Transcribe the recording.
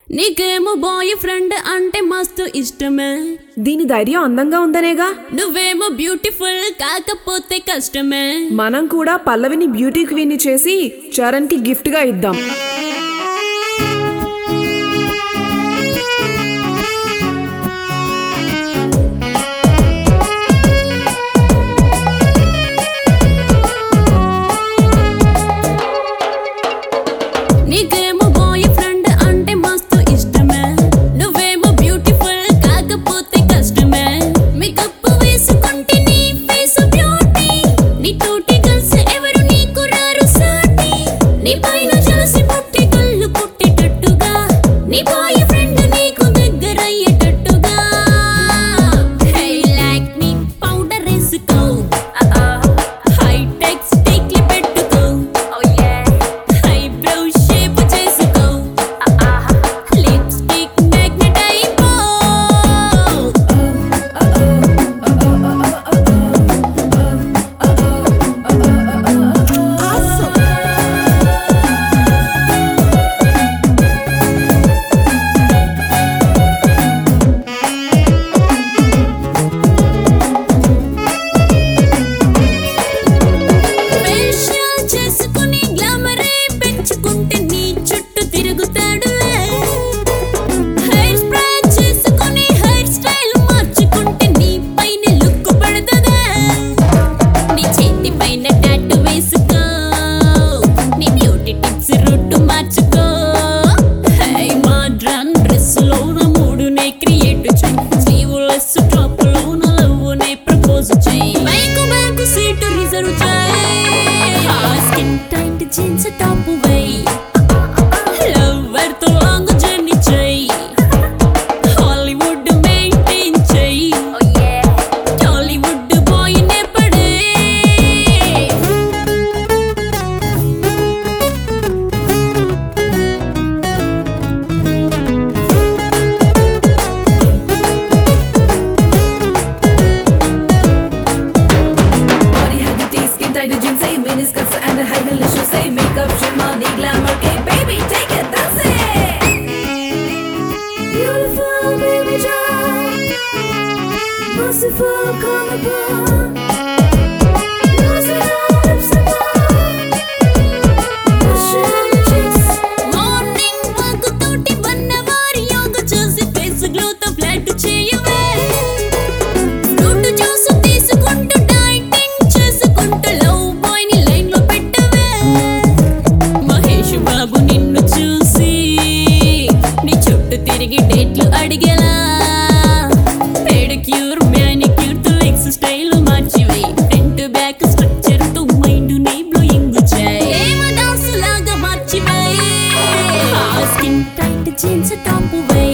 నీకేమో boy friend అంటే మస్తు ఇష్టమే దీని ధైర్యం అందంగా ఉందనేగా నువ్వేమో బ్యూటిఫుల్ కాకపోతే కష్టమే మనం కూడా పల్లవిని బ్యూటీ క్వీన్ చేసి చరణ్ కి గిఫ్ట్ గా ఇద్దాం నీకేమో బాయ్ ఫ్రెండ్ అంటే మస్తు ఇష్టమే నువ్వేమో బ్యూటిఫుల్ కాకపోతే కష్టమే మేకప్ వేసుకుంటే నీ ఫేస్ బ్యూటీ నీ తోటి కలిసి ఎవరు నీకు రారు సాటి నీ పైన జలసి పుట్టి కళ్ళు పుట్టేటట్టుగా నీ బాయ్ ఫ్రెండ్ నీకు దగ్గరయ్యేటట్టుగా హే లైక్ నీ పౌడర్ వేసుకో హైటెక్ స్టిక్లు పెట్టుకో ఐబ్రో షేప్ చేసుకో లిప్స్టిక్ మ్యాగ్నెట్ అయిపో ఫేషియల్ చేసుకుని గ్లామరే పెంచుకుంటే నీ చుట్టూ తిరుగుతాడులే హెయిర్ స్ప్రే చేసుకుని హెయిర్ స్టైల్ మార్చుకుంటే నీ పైన లుక్ పడతదా నీ చేతి పైన టాటూ వేసుకో నీ బ్యూటీ టిప్స్ రూట్ మార్చుకో హై మోడ్రన్ డ్రెస్ లోన మూడునే క్రియేట్ చేయి స్లీవ్లెస్ టాప్ లోన లవ్వునే ప్రపోజ్ చేయి బైక్ బ్యాక్ సీట్ రిజర్వ్ చేయి స్కిన్ టైట్ జీన్స్ టాప్ వేయి లవర్ తో లాంగ్ జర్నీ చేయి హాలీవుడ్ మెయింటైన్ చేయి టాలీవుడ్ బాయ్ నే పడే Body huggy tea, skin tight jeans, say miniskirts and high heel shoes, say makeup, shimani, glamour, okay, baby, take it, that's it. Beautiful baby doll, merciful, come upon. Lose it all, lips and all. Passion chicks. Morning walk తోటి వన్నవారి యోగ చేసి face glow తో flat చేయవే fruit juice తీసుకుంటూ dieting చేసుకుంటూ love boy ని line లో పెట్టవే మహేష్ బాబు నిన్ను చూసి నీ చుట్టూ తిరిగి డేట్లు అడిగేలా పెడిక్యూర్ మ్యానిక్యూర్ తో లెగ్స్ స్టైల్ మార్చివే ఫ్రంట్ బ్యాక్ స్ట్రక్చర్ తో మైండ్ నే బ్లోయింగ్ చేయి ఏమ డాన్స్ లాగా మార్చివే స్కిన్ టైట్ జీన్స్ టాప్ వే